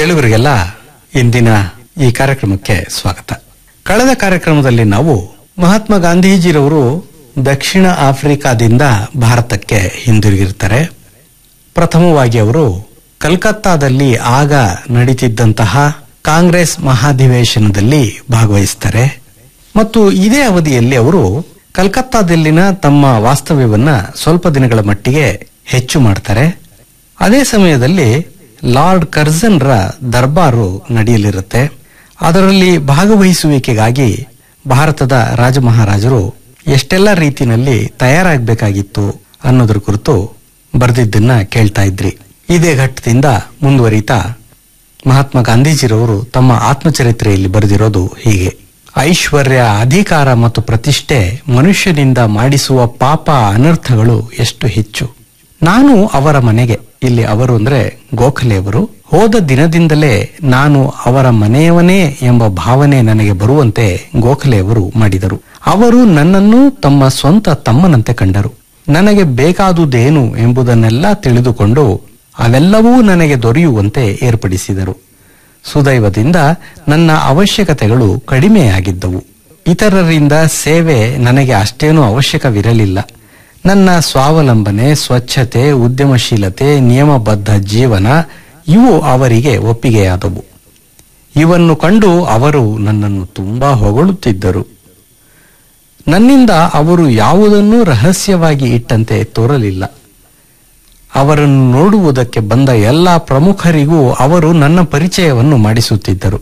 ಕೇಳುಗರಿಗೆಲ್ಲ ಇಂದಿನ ಈ ಕಾರ್ಯಕ್ರಮಕ್ಕೆ ಸ್ವಾಗತ ಕಳೆದ ಕಾರ್ಯಕ್ರಮದಲ್ಲಿ ನಾವು ಮಹಾತ್ಮ ಗಾಂಧೀಜಿರವರು ದಕ್ಷಿಣ ಆಫ್ರಿಕಾದಿಂದ ಭಾರತಕ್ಕೆ ಹಿಂದಿರುಗಿರ್ತಾರೆ ಪ್ರಥಮವಾಗಿ ಅವರು ಕಲ್ಕತ್ತಾದಲ್ಲಿ ಆಗ ನಡೀತಿದ್ದಂತಹ ಕಾಂಗ್ರೆಸ್ ಮಹಾಧಿವೇಶನದಲ್ಲಿ ಭಾಗವಹಿಸ್ತಾರೆ ಮತ್ತು ಇದೇ ಅವಧಿಯಲ್ಲಿ ಅವರು ಕಲ್ಕತ್ತಾದಲ್ಲಿನ ತಮ್ಮ ವಾಸ್ತವ್ಯವನ್ನ ಸ್ವಲ್ಪ ದಿನಗಳ ಮಟ್ಟಿಗೆ ಹೆಚ್ಚು ಮಾಡ್ತಾರೆ ಅದೇ ಸಮಯದಲ್ಲಿ ಲಾರ್ಡ್ ಕರ್ಜನ್ರ ದರ್ಬಾರು ನಡೆಯಲಿರುತ್ತೆ ಅದರಲ್ಲಿ ಭಾಗವಹಿಸುವಿಕೆಗಾಗಿ ಭಾರತದ ರಾಜಮಹಾರಾಜರು ಎಷ್ಟೆಲ್ಲ ರೀತಿನಲ್ಲಿ ತಯಾರಾಗಬೇಕಾಗಿತ್ತು ಅನ್ನೋದ್ರ ಕುರಿತು ಬರೆದಿದ್ದನ್ನ ಕೇಳ್ತಾ ಇದ್ರಿ ಇದೇ ಘಟ್ಟದಿಂದ ಮುಂದುವರಿತಾ ಮಹಾತ್ಮ ಗಾಂಧೀಜಿರವರು ತಮ್ಮ ಆತ್ಮಚರಿತ್ರೆಯಲ್ಲಿ ಬರೆದಿರೋದು ಹೀಗೆ ಐಶ್ವರ್ಯ ಅಧಿಕಾರ ಮತ್ತು ಪ್ರತಿಷ್ಠೆ ಮನುಷ್ಯನಿಂದ ಮಾಡಿಸುವ ಪಾಪ ಅನರ್ಥಗಳು ಎಷ್ಟು ಹೆಚ್ಚು ನಾನು ಅವರ ಮನೆಗೆ ಇಲ್ಲಿ ಅವರು ಅಂದ್ರೆ ಗೋಖಲೆಯವರು ಹೋದ ದಿನದಿಂದಲೇ ನಾನು ಅವರ ಮನೆಯವನೇ ಎಂಬ ಭಾವನೆ ನನಗೆ ಬರುವಂತೆ ಗೋಖಲೆಯವರು ಮಾಡಿದರು ಅವರು ನನ್ನನ್ನು ತಮ್ಮ ಸ್ವಂತ ತಮ್ಮನಂತೆ ಕಂಡರು ನನಗೆ ಬೇಕಾದುದೇನು ಎಂಬುದನ್ನೆಲ್ಲ ತಿಳಿದುಕೊಂಡು ಅವೆಲ್ಲವೂ ನನಗೆ ದೊರೆಯುವಂತೆ ಏರ್ಪಡಿಸಿದರು ಸುದೈವದಿಂದ ನನ್ನ ಅವಶ್ಯಕತೆಗಳು ಕಡಿಮೆಯಾಗಿದ್ದವು ಇತರರಿಂದ ಸೇವೆ ನನಗೆ ಅಷ್ಟೇನೂ ಅವಶ್ಯಕವಿರಲಿಲ್ಲ ನನ್ನ ಸ್ವಾವಲಂಬನೆ ಸ್ವಚ್ಛತೆ ಉದ್ಯಮಶೀಲತೆ ನಿಯಮಬದ್ಧ ಜೀವನ ಇವು ಅವರಿಗೆ ಒಪ್ಪಿಗೆಯಾದವು ಇವನ್ನು ಕಂಡು ಅವರು ನನ್ನನ್ನು ತುಂಬಾ ಹೊಗಳುತ್ತಿದ್ದರು ನನ್ನಿಂದ ಅವರು ಯಾವುದನ್ನೂ ರಹಸ್ಯವಾಗಿ ಇಟ್ಟಂತೆ ತೋರಲಿಲ್ಲ ಅವರನ್ನು ನೋಡುವುದಕ್ಕೆ ಬಂದ ಎಲ್ಲ ಪ್ರಮುಖರಿಗೂ ಅವರು ನನ್ನ ಪರಿಚಯವನ್ನು ಮಾಡಿಸುತ್ತಿದ್ದರು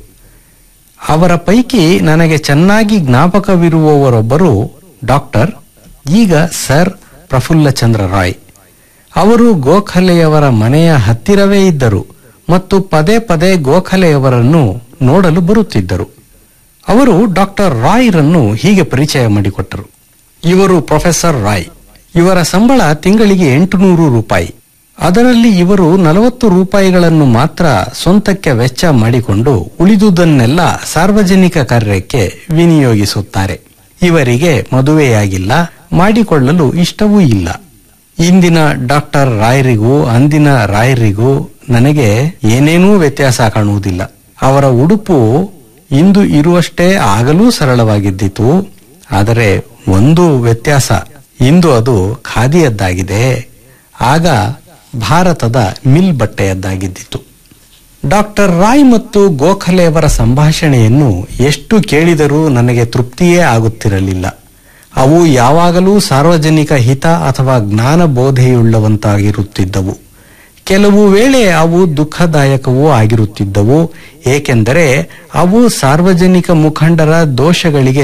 ಅವರ ಪೈಕಿ ನನಗೆ ಚೆನ್ನಾಗಿ ಜ್ಞಾಪಕವಿರುವವರೊಬ್ಬರು ಡಾಕ್ಟರ್ ಈಗ ಸರ್ ಪ್ರಫುಲ್ಲಚಂದ್ರ ರಾಯ್ ಅವರು ಗೋಖಲೆಯವರ ಮನೆಯ ಹತ್ತಿರವೇ ಇದ್ದರು ಮತ್ತು ಪದೇ ಪದೇ ಗೋಖಲೆಯವರನ್ನು ನೋಡಲು ಬರುತ್ತಿದ್ದರು ಅವರು ಡಾಕ್ಟರ್ ರಾಯ್ರನ್ನು ಹೀಗೆ ಪರಿಚಯ ಮಾಡಿಕೊಟ್ಟರು ಇವರು ಪ್ರೊಫೆಸರ್ ರಾಯ್ ಇವರ ಸಂಬಳ ತಿಂಗಳಿಗೆ ಎಂಟುನೂರು ರೂಪಾಯಿ ಅದರಲ್ಲಿ ಇವರು ನಲವತ್ತು ರೂಪಾಯಿಗಳನ್ನು ಮಾತ್ರ ಸ್ವಂತಕ್ಕೆ ವೆಚ್ಚ ಮಾಡಿಕೊಂಡು ಉಳಿದುದನ್ನೆಲ್ಲ ಸಾರ್ವಜನಿಕ ಕಾರ್ಯಕ್ಕೆ ವಿನಿಯೋಗಿಸುತ್ತಾರೆ ಇವರಿಗೆ ಮದುವೆಯಾಗಿಲ್ಲ ಮಾಡಿಕೊಳ್ಳಲು ಇಷ್ಟವೂ ಇಲ್ಲ ಇಂದಿನ ಡಾಕ್ಟರ್ ರಾಯರಿಗೂ ಅಂದಿನ ರಾಯರಿಗೂ ನನಗೆ ಏನೇನೂ ವ್ಯತ್ಯಾಸ ಕಾಣುವುದಿಲ್ಲ ಅವರ ಉಡುಪು ಇಂದು ಇರುವಷ್ಟೇ ಆಗಲೂ ಸರಳವಾಗಿದ್ದಿತು ಆದರೆ ಒಂದು ವ್ಯತ್ಯಾಸ ಇಂದು ಅದು ಖಾದಿಯದ್ದಾಗಿದೆ ಆಗ ಭಾರತದ ಮಿಲ್ ಬಟ್ಟೆಯದ್ದಾಗಿದ್ದಿತು ಡಾಕ್ಟರ್ ರಾಯ್ ಮತ್ತು ಗೋಖಲೆಯವರ ಸಂಭಾಷಣೆಯನ್ನು ಎಷ್ಟು ಕೇಳಿದರೂ ನನಗೆ ತೃಪ್ತಿಯೇ ಆಗುತ್ತಿರಲಿಲ್ಲ ಅವು ಯಾವಾಗಲೂ ಸಾರ್ವಜನಿಕ ಹಿತ ಅಥವಾ ಜ್ಞಾನ ಬೋಧೆಯುಳ್ಳವಂತಾಗಿರುತ್ತಿದ್ದವು ಕೆಲವು ವೇಳೆ ಅವು ದುಃಖದಾಯಕವೂ ಆಗಿರುತ್ತಿದ್ದವು ಏಕೆಂದರೆ ಅವು ಸಾರ್ವಜನಿಕ ಮುಖಂಡರ ದೋಷಗಳಿಗೆ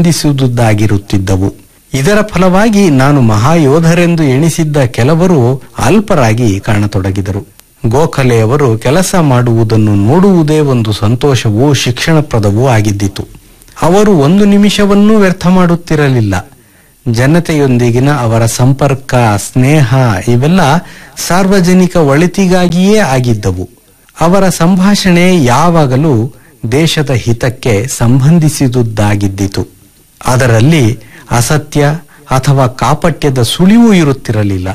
ಸಂಬಂಧಿಸುವುದಾಗಿರುತ್ತಿದ್ದವು ಇದರ ಫಲವಾಗಿ ನಾನು ಮಹಾಯೋಧರೆಂದು ಎಣಿಸಿದ್ದ ಕೆಲವರು ಅಲ್ಪರಾಗಿ ಕಾಣತೊಡಗಿದರು ಗೋಖಲೆಯವರು ಕೆಲಸ ಮಾಡುವುದನ್ನು ನೋಡುವುದೇ ಒಂದು ಸಂತೋಷವೂ ಶಿಕ್ಷಣಪ್ರದವೂ ಆಗಿದ್ದಿತು ಅವರು ಒಂದು ನಿಮಿಷವನ್ನೂ ವ್ಯರ್ಥ ಮಾಡುತ್ತಿರಲಿಲ್ಲ ಜನತೆಯೊಂದಿಗಿನ ಅವರ ಸಂಪರ್ಕ ಸ್ನೇಹ ಇವೆಲ್ಲ ಸಾರ್ವಜನಿಕ ಒಳಿತಿಗಾಗಿಯೇ ಆಗಿದ್ದವು ಅವರ ಸಂಭಾಷಣೆ ಯಾವಾಗಲೂ ದೇಶದ ಹಿತಕ್ಕೆ ಸಂಬಂಧಿಸಿದುದಾಗಿದ್ದಿತು ಅದರಲ್ಲಿ ಅಸತ್ಯ ಅಥವಾ ಕಾಪಟ್ಯದ ಸುಳಿವು ಇರುತ್ತಿರಲಿಲ್ಲ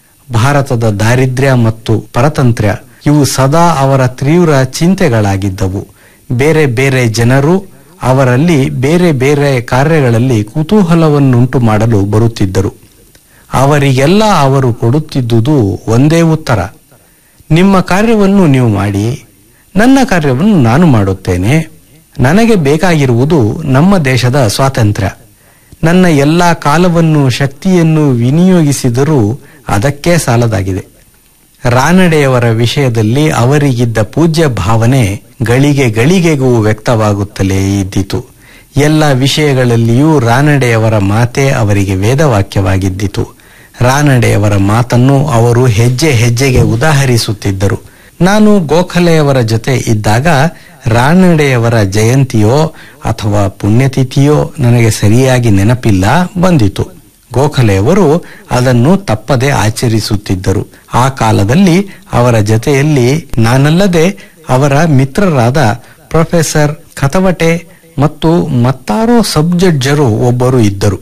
ಭಾರತದ ದಾರಿದ್ರ್ಯ ಮತ್ತು ಪರತಂತ್ರ್ಯ ಇವು ಸದಾ ಅವರ ತೀವ್ರ ಚಿಂತೆಗಳಾಗಿದ್ದವು ಬೇರೆ ಬೇರೆ ಜನರು ಅವರಲ್ಲಿ ಬೇರೆ ಬೇರೆ ಕಾರ್ಯಗಳಲ್ಲಿ ಕುತೂಹಲವನ್ನುಂಟು ಮಾಡಲು ಬರುತ್ತಿದ್ದರು ಅವರಿಗೆಲ್ಲ ಅವರು ಕೊಡುತ್ತಿದ್ದುದು ಒಂದೇ ಉತ್ತರ ನಿಮ್ಮ ಕಾರ್ಯವನ್ನು ನೀವು ಮಾಡಿ ನನ್ನ ಕಾರ್ಯವನ್ನು ನಾನು ಮಾಡುತ್ತೇನೆ ನನಗೆ ಬೇಕಾಗಿರುವುದು ನಮ್ಮ ದೇಶದ ಸ್ವಾತಂತ್ರ್ಯ ನನ್ನ ಎಲ್ಲಾ ಕಾಲವನ್ನು ಶಕ್ತಿಯನ್ನು ವಿನಿಯೋಗಿಸಿದರೂ ಅದಕ್ಕೆ ಸಾಲದಾಗಿದೆ ರಾನಡೆಯವರ ವಿಷಯದಲ್ಲಿ ಅವರಿಗಿದ್ದ ಪೂಜ್ಯ ಭಾವನೆ ಗಳಿಗೆ ಗಳಿಗೆಗೂ ವ್ಯಕ್ತವಾಗುತ್ತಲೇ ಇದ್ದಿತು ಎಲ್ಲ ವಿಷಯಗಳಲ್ಲಿಯೂ ರಾನಡೆಯವರ ಮಾತೇ ಅವರಿಗೆ ವೇದವಾಕ್ಯವಾಗಿದ್ದಿತು ರಾನಡೆಯವರ ಮಾತನ್ನು ಅವರು ಹೆಜ್ಜೆ ಹೆಜ್ಜೆಗೆ ಉದಾಹರಿಸುತ್ತಿದ್ದರು ನಾನು ಗೋಖಲೆಯವರ ಜೊತೆ ಇದ್ದಾಗ ರಾನಡೆಯವರ ಜಯಂತಿಯೋ ಅಥವಾ ಪುಣ್ಯತಿಥಿಯೋ ನನಗೆ ಸರಿಯಾಗಿ ನೆನಪಿಲ್ಲ ಬಂದಿತು ಗೋಖಲೆಯವರು ಅದನ್ನು ತಪ್ಪದೆ ಆಚರಿಸುತ್ತಿದ್ದರು ಆ ಕಾಲದಲ್ಲಿ ಅವರ ಜೊತೆಯಲ್ಲಿ ನಾನಲ್ಲದೆ ಅವರ ಮಿತ್ರರಾದ ಪ್ರೊಫೆಸರ್ ಖತವಟೆ ಮತ್ತು ಮತ್ತಾರೋ ಸಬ್ ಜಡ್ಜರು ಒಬ್ಬರು ಇದ್ದರು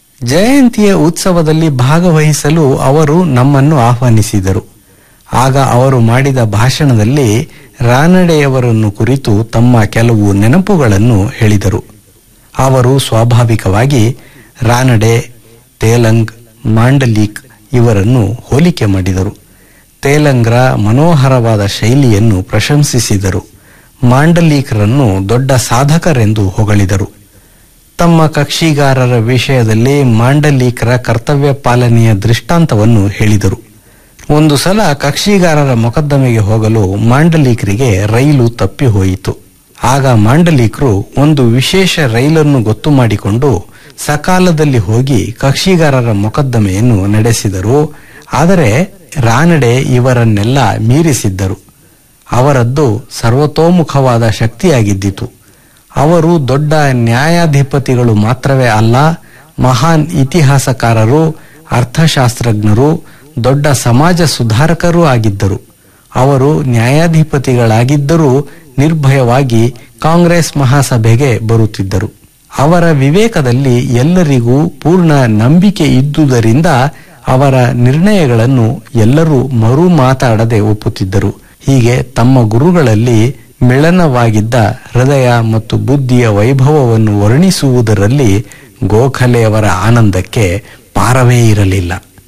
ಜಯಂತಿಯ ಉತ್ಸವದಲ್ಲಿ ಭಾಗವಹಿಸಲು ಅವರು ನಮ್ಮನ್ನು ಆಹ್ವಾನಿಸಿದರು ಆಗ ಅವರು ಮಾಡಿದ ಭಾಷಣದಲ್ಲಿ ರಾನಡೆಯವರನ್ನು ಕುರಿತು ತಮ್ಮ ಕೆಲವು ನೆನಪುಗಳನ್ನು ಹೇಳಿದರು ಅವರು ಸ್ವಾಭಾವಿಕವಾಗಿ ರಾನಡೆ ತೇಲಂಗ್ ಮಾಂಡಲೀಕ್ ಇವರನ್ನು ಹೋಲಿಕೆ ಮಾಡಿದರು ತೇಲಂಗ್ರ ಮನೋಹರವಾದ ಶೈಲಿಯನ್ನು ಪ್ರಶಂಸಿಸಿದರು ಮಾಂಡಲೀಕರನ್ನು ದೊಡ್ಡ ಸಾಧಕರೆಂದು ಹೊಗಳಿದರು ತಮ್ಮ ಕಕ್ಷಿಗಾರರ ವಿಷಯದಲ್ಲಿ ಮಾಂಡಲೀಕರ ಕರ್ತವ್ಯ ಪಾಲನೆಯ ದೃಷ್ಟಾಂತವನ್ನು ಹೇಳಿದರು ಒಂದು ಸಲ ಕಕ್ಷಿಗಾರರ ಮೊಕದ್ದಮೆಗೆ ಹೋಗಲು ಮಾಂಡಲೀಕರಿಗೆ ರೈಲು ತಪ್ಪಿ ಹೋಯಿತು ಆಗ ಮಾಂಡಲೀಕರು ಒಂದು ವಿಶೇಷ ರೈಲನ್ನು ಗೊತ್ತು ಮಾಡಿಕೊಂಡು ಸಕಾಲದಲ್ಲಿ ಹೋಗಿ ಕಕ್ಷಿಗಾರರ ಮೊಕದ್ದಮೆಯನ್ನು ನಡೆಸಿದರು ಆದರೆ ರಾನಡೆ ಇವರನ್ನೆಲ್ಲ ಮೀರಿಸಿದ್ದರು ಅವರದ್ದು ಸರ್ವತೋಮುಖವಾದ ಶಕ್ತಿಯಾಗಿದ್ದಿತು ಅವರು ದೊಡ್ಡ ನ್ಯಾಯಾಧಿಪತಿಗಳು ಮಾತ್ರವೇ ಅಲ್ಲ ಮಹಾನ್ ಇತಿಹಾಸಕಾರರು ಅರ್ಥಶಾಸ್ತ್ರಜ್ಞರು ದೊಡ್ಡ ಸಮಾಜ ಸುಧಾರಕರೂ ಆಗಿದ್ದರು ಅವರು ನ್ಯಾಯಾಧಿಪತಿಗಳಾಗಿದ್ದರೂ ನಿರ್ಭಯವಾಗಿ ಕಾಂಗ್ರೆಸ್ ಮಹಾಸಭೆಗೆ ಬರುತ್ತಿದ್ದರು ಅವರ ವಿವೇಕದಲ್ಲಿ ಎಲ್ಲರಿಗೂ ಪೂರ್ಣ ನಂಬಿಕೆ ಇದ್ದುದರಿಂದ ಅವರ ನಿರ್ಣಯಗಳನ್ನು ಎಲ್ಲರೂ ಮರು ಮಾತಾಡದೆ ಒಪ್ಪುತ್ತಿದ್ದರು ಹೀಗೆ ತಮ್ಮ ಗುರುಗಳಲ್ಲಿ ಮಿಳನವಾಗಿದ್ದ ಹೃದಯ ಮತ್ತು ಬುದ್ಧಿಯ ವೈಭವವನ್ನು ವರ್ಣಿಸುವುದರಲ್ಲಿ ಗೋಖಲೆಯವರ ಆನಂದಕ್ಕೆ ಪಾರವೇ ಇರಲಿಲ್ಲ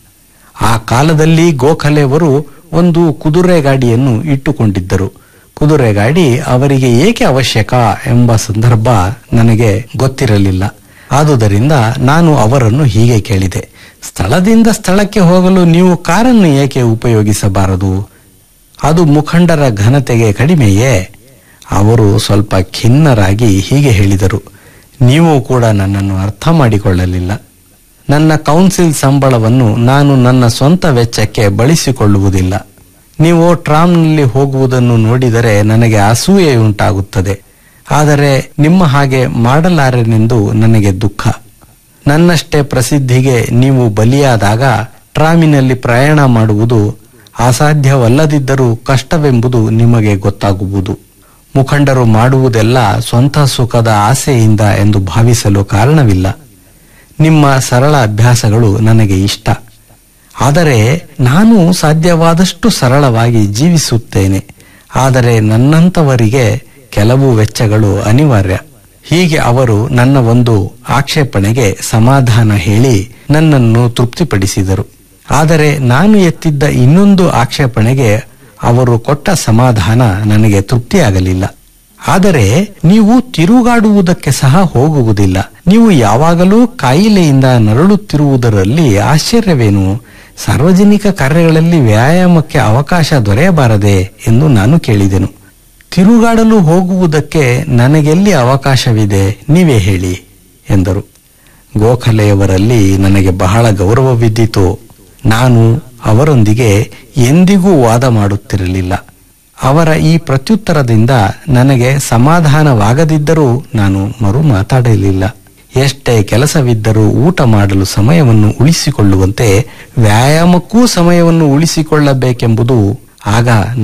ಆ ಕಾಲದಲ್ಲಿ ಗೋಖಲೆಯವರು ಒಂದು ಕುದುರೆ ಗಾಡಿಯನ್ನು ಇಟ್ಟುಕೊಂಡಿದ್ದರು ಕುದುರೆ ಗಾಡಿ ಅವರಿಗೆ ಏಕೆ ಅವಶ್ಯಕ ಎಂಬ ಸಂದರ್ಭ ನನಗೆ ಗೊತ್ತಿರಲಿಲ್ಲ ಆದುದರಿಂದ ನಾನು ಅವರನ್ನು ಹೀಗೆ ಕೇಳಿದೆ ಸ್ಥಳದಿಂದ ಸ್ಥಳಕ್ಕೆ ಹೋಗಲು ನೀವು ಕಾರನ್ನು ಏಕೆ ಉಪಯೋಗಿಸಬಾರದು ಅದು ಮುಖಂಡರ ಘನತೆಗೆ ಕಡಿಮೆಯೇ ಅವರು ಸ್ವಲ್ಪ ಖಿನ್ನರಾಗಿ ಹೀಗೆ ಹೇಳಿದರು ನೀವು ಕೂಡ ನನ್ನನ್ನು ಅರ್ಥ ಮಾಡಿಕೊಳ್ಳಲಿಲ್ಲ ನನ್ನ ಕೌನ್ಸಿಲ್ ಸಂಬಳವನ್ನು ನಾನು ನನ್ನ ಸ್ವಂತ ವೆಚ್ಚಕ್ಕೆ ಬಳಸಿಕೊಳ್ಳುವುದಿಲ್ಲ ನೀವು ಟ್ರಾಮ್ನಲ್ಲಿ ಹೋಗುವುದನ್ನು ನೋಡಿದರೆ ನನಗೆ ಅಸೂಯೆಯುಂಟಾಗುತ್ತದೆ ಆದರೆ ನಿಮ್ಮ ಹಾಗೆ ಮಾಡಲಾರೆನೆಂದು ನನಗೆ ದುಃಖ ನನ್ನಷ್ಟೇ ಪ್ರಸಿದ್ಧಿಗೆ ನೀವು ಬಲಿಯಾದಾಗ ಟ್ರಾಮಿನಲ್ಲಿ ಪ್ರಯಾಣ ಮಾಡುವುದು ಅಸಾಧ್ಯವಲ್ಲದಿದ್ದರೂ ಕಷ್ಟವೆಂಬುದು ನಿಮಗೆ ಗೊತ್ತಾಗುವುದು ಮುಖಂಡರು ಮಾಡುವುದೆಲ್ಲ ಸ್ವಂತ ಸುಖದ ಆಸೆಯಿಂದ ಎಂದು ಭಾವಿಸಲು ಕಾರಣವಿಲ್ಲ ನಿಮ್ಮ ಸರಳ ಅಭ್ಯಾಸಗಳು ನನಗೆ ಇಷ್ಟ ಆದರೆ ನಾನು ಸಾಧ್ಯವಾದಷ್ಟು ಸರಳವಾಗಿ ಜೀವಿಸುತ್ತೇನೆ ಆದರೆ ನನ್ನಂತವರಿಗೆ ಕೆಲವು ವೆಚ್ಚಗಳು ಅನಿವಾರ್ಯ ಹೀಗೆ ಅವರು ನನ್ನ ಒಂದು ಆಕ್ಷೇಪಣೆಗೆ ಸಮಾಧಾನ ಹೇಳಿ ನನ್ನನ್ನು ತೃಪ್ತಿಪಡಿಸಿದರು ಆದರೆ ನಾನು ಎತ್ತಿದ್ದ ಇನ್ನೊಂದು ಆಕ್ಷೇಪಣೆಗೆ ಅವರು ಕೊಟ್ಟ ಸಮಾಧಾನ ನನಗೆ ತೃಪ್ತಿಯಾಗಲಿಲ್ಲ ಆದರೆ ನೀವು ತಿರುಗಾಡುವುದಕ್ಕೆ ಸಹ ಹೋಗುವುದಿಲ್ಲ ನೀವು ಯಾವಾಗಲೂ ಕಾಯಿಲೆಯಿಂದ ನರಳುತ್ತಿರುವುದರಲ್ಲಿ ಆಶ್ಚರ್ಯವೇನು ಸಾರ್ವಜನಿಕ ಕಾರ್ಯಗಳಲ್ಲಿ ವ್ಯಾಯಾಮಕ್ಕೆ ಅವಕಾಶ ದೊರೆಯಬಾರದೆ ಎಂದು ನಾನು ಕೇಳಿದೆನು ತಿರುಗಾಡಲು ಹೋಗುವುದಕ್ಕೆ ನನಗೆಲ್ಲಿ ಅವಕಾಶವಿದೆ ನೀವೇ ಹೇಳಿ ಎಂದರು ಗೋಖಲೆಯವರಲ್ಲಿ ನನಗೆ ಬಹಳ ಗೌರವವಿದ್ದಿತು ನಾನು ಅವರೊಂದಿಗೆ ಎಂದಿಗೂ ವಾದ ಮಾಡುತ್ತಿರಲಿಲ್ಲ ಅವರ ಈ ಪ್ರತ್ಯುತ್ತರದಿಂದ ನನಗೆ ಸಮಾಧಾನವಾಗದಿದ್ದರೂ ನಾನು ಮರು ಮಾತಾಡಲಿಲ್ಲ ಎಷ್ಟೇ ಕೆಲಸವಿದ್ದರೂ ಊಟ ಮಾಡಲು ಸಮಯವನ್ನು ಉಳಿಸಿಕೊಳ್ಳುವಂತೆ ವ್ಯಾಯಾಮಕ್ಕೂ ಸಮಯವನ್ನು ಉಳಿಸಿಕೊಳ್ಳಬೇಕೆಂಬುದು ಆಗ